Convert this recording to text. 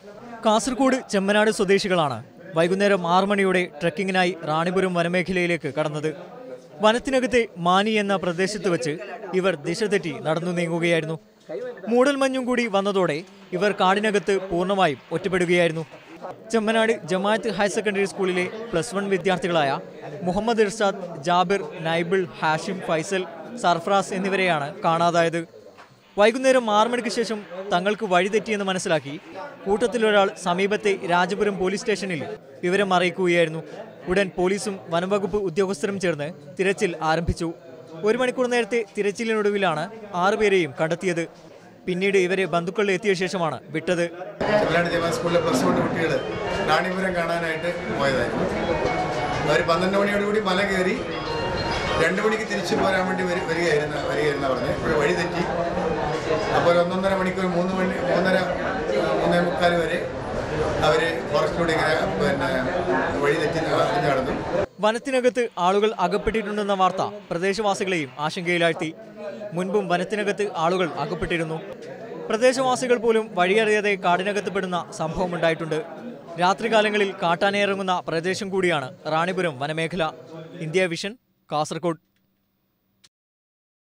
കാസർഗോഡ് ചെമ്മനാട് സ്വദേശികളാണ് വൈകുന്നേരം ആറ് മണിയോടെ ട്രക്കിങ്ങിനായി റാണിപുരം വനമേഖലയിലേക്ക് കടന്നത് വനത്തിനകത്തെ മാനി എന്ന പ്രദേശത്ത് വെച്ച് ഇവർ ദിശ തെറ്റി നടന്നു നീങ്ങുകയായിരുന്നു മൂടൽമഞ്ഞും കൂടി വന്നതോടെ ഇവർ കാടിനകത്ത് പൂർണ്ണമായും ഒറ്റപ്പെടുകയായിരുന്നു ചെമ്മനാട് ജമാഅത്ത് ഹയർ സെക്കൻഡറി സ്കൂളിലെ പ്ലസ് വൺ വിദ്യാർത്ഥികളായ മുഹമ്മദ് ഇർഷാദ് ജാബിർ നൈബിൾ ഹാഷിം ഫൈസൽ സർഫറാസ് എന്നിവരെയാണ് കാണാതായത് വൈകുന്നേരം ആറ് മണിക്ക് ശേഷം തങ്ങൾക്ക് വഴിതെറ്റിയെന്ന് മനസ്സിലാക്കി കൂട്ടത്തിലൊരാൾ സമീപത്തെ രാജപുരം പോലീസ് സ്റ്റേഷനിൽ വിവരം അറിയിക്കുകയായിരുന്നു ഉടൻ പോലീസും വനംവകുപ്പ് ഉദ്യോഗസ്ഥരും ചേർന്ന് തിരച്ചിൽ ആരംഭിച്ചു ഒരു മണിക്കൂർ നേരത്തെ തിരച്ചിലിനൊടുവിലാണ് ആറുപേരെയും കണ്ടെത്തിയത് പിന്നീട് ഇവരെ ബന്ധുക്കൾ എത്തിയ ശേഷമാണ് വിട്ടത് ചെമ്മനാട് ജമാ സ്കൂളിലെ പ്ലസ് വൺ കുട്ടികൾ റാണിപുരം കാണാനായിട്ട് പോയതായിരുന്നു അവർ പന്ത്രണ്ട് മണിയോടുകൂടി മല കയറി രണ്ട് മണിക്ക് തിരിച്ചു പോരാൻ വേണ്ടി വരി- വരികയായിരുന്ന വരികയായിരുന്ന പറഞ്ഞ് ഇപ്പോൾ വഴി തെറ്റി അപ്പോൾ ഒരു ഒന്നൊന്നര മണിക്കൂർ മൂന്ന് മണി മൂന്നര മൂന്നേ മുക്കാൽ വരെ അവർ ഫോറസ്റ്റിലൂടെ ഇങ്ങനെ പിന്നെ വഴി തെറ്റി നടന്നു നടന്നു വനത്തിനകത്ത് ആളുകൾ അകപ്പെട്ടിട്ടുണ്ടെന്ന വാർത്ത പ്രദേശവാസികളെയും ആശങ്കയിലാഴ്ത്തി മുൻപും വനത്തിനകത്ത് ആളുകൾ അകപ്പെട്ടിരുന്നു പ്രദേശവാസികൾ പോലും വഴിയറിയാതെ കാടിനകത്ത് പെടുന്ന സംഭവമുണ്ടായിട്ടുണ്ട് രാത്രികാലങ്ങളിൽ കാട്ടാനയിറങ്ങുന്ന പ്രദേശം കൂടിയാണ് റാണിപുരം വനമേഖല ഇന്ത്യ വിഷൻ കാസർഗോഡ്